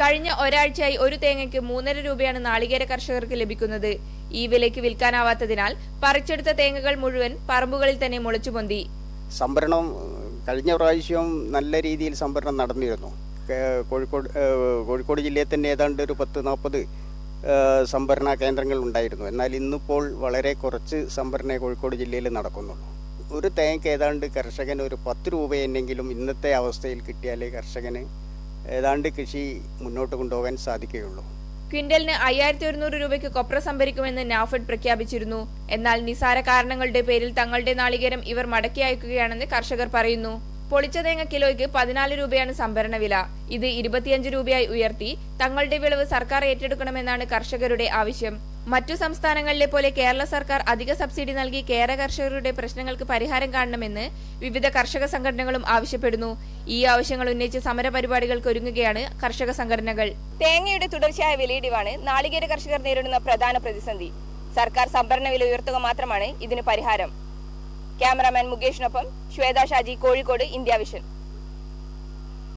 കഴിഞ്ഞ ഒരാഴ്ചയായി ഒരു തേങ്ങയ്ക്ക് മൂന്നര രൂപയാണ് നാളികേര കർഷകർക്ക് ലഭിക്കുന്നത് ഈ വിലയ്ക്ക് വിൽക്കാനാവാത്തതിനാൽ പറിച്ചെടുത്ത തേങ്ങകൾ മുഴുവൻ പറമ്പുകളിൽ തന്നെ മുളച്ചുപൊന്തി സംഭരണം ഏഹ്, കഴിഞ്ഞ പ്രാവശ്യം നല്ല രീതിയിൽ സംഭരണം നടന്നിരുന്നു കേ- കോഴിക്കോട് ഏഹ്, കോഴിക്കോട് ജില്ലയിൽ തന്നെ ഏതാണ്ട് ഒരു പത്ത് നാൽപ്പത് സംഭരണ കേന്ദ്രങ്ങൾ ഉണ്ടായിരുന്നു എന്നാൽ ഇന്നിപ്പോൾ വളരെ കുറച്ച് സംഭരണേ കോഴിക്കോട് ജില്ലയിൽ നടക്കുന്നുള്ളൂ ഒരു തേങ്ങയ്ക്ക് ഏതാണ്ട് കർഷകന് ഒരു പത്ത് രൂപയെന്നെങ്കിലും ഇന്നത്തെ അവസ്ഥയിൽ കിട്ടിയാലേ കർഷകന് ഏതാണ്ട് കൃഷി മുന്നോട്ട് കൊണ്ടുപോകാൻ സാധിക്കുകയുള്ളൂ ക്വിന്റലിന് അയ്യായിരത്തി ഒരുന്നൂറ് രൂപയ്ക്ക് കൊപ്ര സംഭരിക്കുമെന്ന് നാഫെഡ് പ്രഖ്യാപിച്ചിരുന്നു എന്നാൽ നിസാര കാരണങ്ങളുടെ പേരിൽ തങ്ങളുടെ നാളികേരം ഇവർ മടക്കി അയക്കുകയാണെന്ന് കർഷകർ പറയുന്നു പൊളിച്ച തേങ്ങ കിലോയ്ക്ക് പതിനാല് രൂപയാണ് സംഭരണ വില ഇത് ഇരുപത്തിയഞ്ച് രൂപയായി ഉയർത്തി തങ്ങളുടെ വിളവ് സർക്കാർ ഏറ്റെടുക്കണമെന്നാണ് കർഷകരുടെ ആവശ്യം മറ്റു സംസ്ഥാനങ്ങളിലെ പോലെ കേരള സർക്കാർ അധിക സബ്സിഡി നൽകി കേര കർഷകരുടെ പ്രശ്നങ്ങൾക്ക് പരിഹാരം കാണണമെന്ന് വിവിധ കർഷക സംഘടനകളും ആവശ്യപ്പെടുന്നു ഈ ആവശ്യങ്ങൾ ഉന്നയിച്ച് സമര പരിപാടികൾക്ക് ഒരുങ്ങുകയാണ് കർഷക സംഘടനകൾ തേങ്ങയുടെ തുടർച്ചയായ വിലയിടിവാണ് നാളികേര കർഷകർ നേരിടുന്ന പ്രധാന പ്രതിസന്ധി സർക്കാർ സംഭരണ വില ഉയർത്തുക മാത്രമാണ് ഇതിന് പരിഹാരം ക്യാമറാമാൻ മുകേഷിനൊപ്പം ശ്വേത ഷാജി കോഴിക്കോട് ഇന്ത്യ വിഷൻ